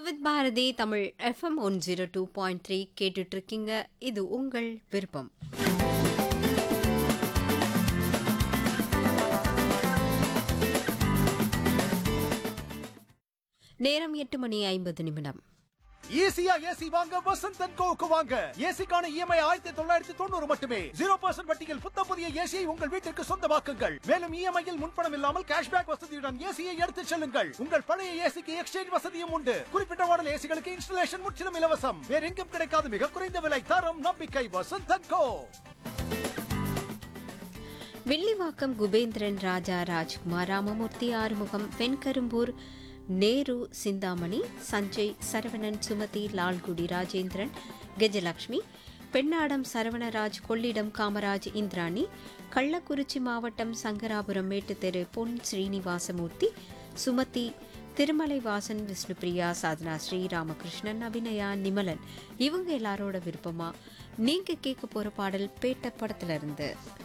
with Bharathi Tamil FM one zero two point three கேட்டுட்டு இருக்கீங்க இது உங்கள் விருப்பம் நேரம் எட்டு மணி ஐம்பது நிமிடம் ஈஸியா ஏசி வாங்க வசந்த் அண்ட் கோவுக்கு வாங்க ஏசிக்கான இஎம்ஐ ஆயிரத்தி தொள்ளாயிரத்தி தொண்ணூறு மட்டுமே ஜீரோ பர்சன்ட் வட்டியில் புத்த புதிய ஏசியை உங்கள் வீட்டிற்கு சொந்தமாக்குங்கள் மேலும் இஎம்ஐயில் முன்பணம் இல்லாமல் கேஷ்பேக் வசதியுடன் ஏசியை எடுத்துச் செல்லுங்கள் உங்கள் பழைய ஏசிக்கு எக்ஸ்சேஞ்ச் வசதியும் உண்டு குறிப்பிட்ட மாடல் ஏசிகளுக்கு இன்ஸ்டலேஷன் முற்றிலும் இலவசம் வேற எங்கும் கிடைக்காத மிக குறைந்த விலை தரம் நம்பிக்கை வசந்த் அண்ட் கோ வெள்ளிவாக்கம் குபேந்திரன் ராஜா ராஜ்குமார் ராமமூர்த்தி ஆறுமுகம் வெண்கரும்பூர் நேரு சிந்தாமணி சஞ்சய் சரவணன் சுமதி லால்குடி ராஜேந்திரன் கஜலட்சுமி பெண்ணாடம் சரவணராஜ் கொள்ளிடம் காமராஜ் இந்திராணி கள்ளக்குறிச்சி மாவட்டம் சங்கராபுரம் மேட்டுத்தெரு பொன் ஸ்ரீனிவாசமூர்த்தி சுமதி திருமலை வாசன் விஷ்ணுபிரியா சாதனா ஸ்ரீ ராமகிருஷ்ணன் அபிநயா நிமலன் இவங்க எல்லாரோட விருப்பமா நீங்க கேட்க போற பாடல் பேட்ட படத்துல இருந்து